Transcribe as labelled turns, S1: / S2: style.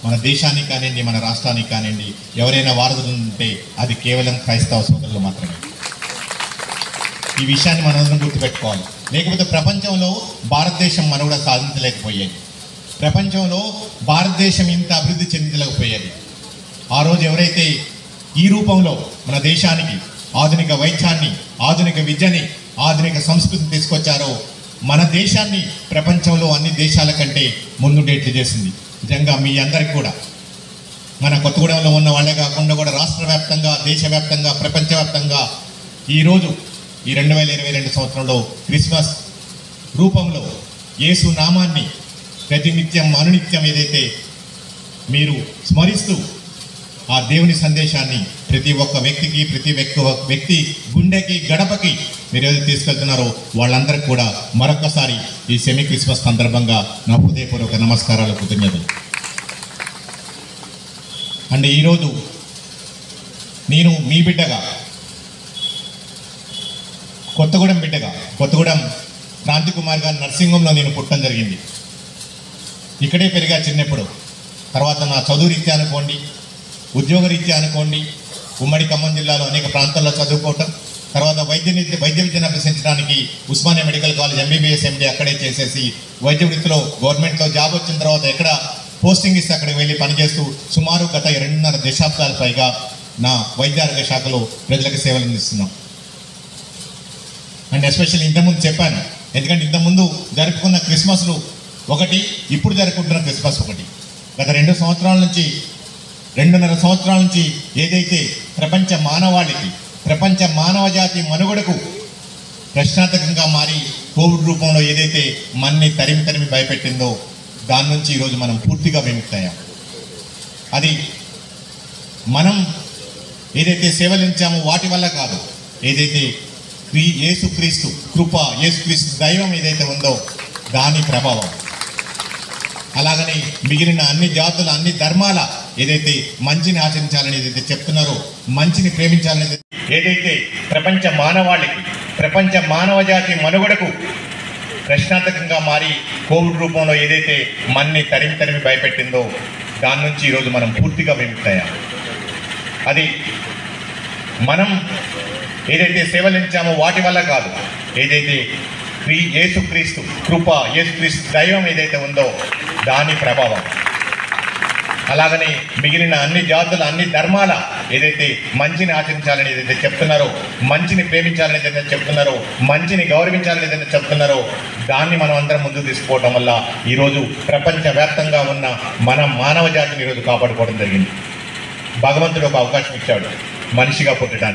S1: మన దేశానికి కానివ్వండి మన రాష్ట్రానికి కానివ్వండి ఎవరైనా వారధులు ఉంటే అది కేవలం క్రైస్తవ సోదరులు మాత్రమే ఈ విషయాన్ని మనందరం గుర్తుపెట్టుకోవాలి లేకపోతే ప్రపంచంలో భారతదేశం మనుగడ సాధించలేకపోయేది ప్రపంచంలో భారతదేశం ఇంత అభివృద్ధి చెందలేకపోయేది ఆ రోజు ఎవరైతే ఈ రూపంలో మన దేశానికి ఆధునిక వైద్యాన్ని ఆధునిక విద్యని ఆధునిక సంస్కృతిని తీసుకొచ్చారో మన దేశాన్ని ప్రపంచంలో అన్ని దేశాల కంటే ముందుండేట్లు చేసింది నిజంగా మీ అందరికి కూడా మన కొత్తగూడెంలో ఉన్న వాళ్ళే కాకుండా కూడా రాష్ట్ర వ్యాప్తంగా దేశవ్యాప్తంగా ప్రపంచవ్యాప్తంగా ఈరోజు ఈ రెండు వేల ఇరవై రెండు సంవత్సరంలో క్రిస్మస్ రూపంలో యేసు నామాన్ని ప్రతినిత్యం అనునిత్యం ఏదైతే మీరు స్మరిస్తూ ఆ దేవుని సందేశాన్ని ప్రతి ఒక్క వ్యక్తికి ప్రతి వ్యక్తి వ్యక్తి గుండెకి గడపకి మీరు ఏదైతే తీసుకెళ్తున్నారో వాళ్ళందరికీ కూడా మరొకసారి ఈ సెమీ క్రిస్మస్ సందర్భంగా నా హృదయపూర్వక నమస్కారాలు కృతజ్ఞతలు అంటే ఈరోజు నేను మీ బిడ్డగా కొత్తగూడెం బిడ్డగా కొత్తగూడెం క్రాంతి కుమార్ గారి నర్సింహంలో నేను పుట్టడం జరిగింది ఇక్కడే పెరిగా చిన్నప్పుడు తర్వాత నా చదువు రీత్యా అనుకోండి ఉద్యోగ రీత్యా అనుకోండి ఉమ్మడి ఖమ్మం జిల్లాలో అనేక ప్రాంతాల్లో చదువుకోవటం తర్వాత వైద్య విద్య వైద్య విద్యను అభ్యసించడానికి Osmania medical college MBBS MD అక్కడే చేసేసి వైద్య వృత్తిలో గవర్నమెంట్లో జాబ్ వచ్చిన తర్వాత ఎక్కడ పోస్టింగ్ ఇస్తే అక్కడికి వెళ్ళి పనిచేస్తూ సుమారు గత రెండున్నర దశాబ్దాల పైగా నా వైద్య ఆరోగ్య శాఖలో ప్రజలకు సేవలు అందిస్తున్నాం అండ్ ఎస్పెషల్లీ ఇంతకుముందు చెప్పాను ఎందుకంటే ఇంతకుముందు జరుపుకున్న క్రిస్మస్లు ఒకటి ఇప్పుడు జరుపుకుంటున్న క్రిస్మస్ ఒకటి గత రెండు సంవత్సరాల నుంచి రెండున్నర సంవత్సరాల నుంచి ఏదైతే ప్రపంచ మానవాళికి ప్రపంచ మానవ జాతి మనుగడకు ప్రశ్నార్థకంగా మారి కోవిడ్ రూపంలో ఏదైతే మన్ని తరిమి తరిమి భయపెట్టిందో దాని నుంచి ఈరోజు మనం పూర్తిగా విముక్తయ్యాం అది మనం ఏదైతే సేవలించామో వాటి వల్ల కాదు ఏదైతే క్రీ యేసుక్రీస్తు కృప యేసుక్రీస్తు దైవం ఏదైతే ఉందో దాని ప్రభావం అలాగని మిగిలిన అన్ని జాతుల అన్ని ధర్మాల ఏదైతే మంచిని ఆచరించాలని ఏదైతే చెప్తున్నారో మంచిని ప్రేమించాలని ఏదైతే- ఏదైతే ప్రపంచ మానవాళికి ప్రపంచ మానవ జాతి మనుగడకు ప్రశ్నార్థకంగా మారి కోవిడ్ రూపంలో ఏదైతే మన్ని తరిమి తరిమి భయపెట్టిందో దాని నుంచి ఈరోజు మనం పూర్తిగా విముక్తయ్యాం అది మనం ఏదైతే సేవలించామో వాటి వల్ల కాదు ఏదైతే క్రీ యేసుక్రీస్తు కృప యేసుక్రీస్తు దైవం ఏదైతే ఉందో దాని ప్రభావం అలాగని మిగిలిన అన్ని జాతుల అన్ని ధర్మాల ఏదైతే మంచిని ఆచరించాలని ఏదైతే చెప్తున్నారో మంచిని ప్రేమించాలని ఏదైతే చెప్తున్నారో మంచిని గౌరవించాలని ఏదైతే చెప్తున్నారో దాన్ని మనం అందరం ముందుకు తీసుకోవడం వల్ల ఈరోజు ప్రపంచ వ్యాప్తంగా ఉన్న మన మానవ జాతిని ఈరోజు కాపాడుకోవడం జరిగింది భగవంతుడు ఒక అవకాశం ఇచ్చాడు మనిషిగా పుట్టడానికి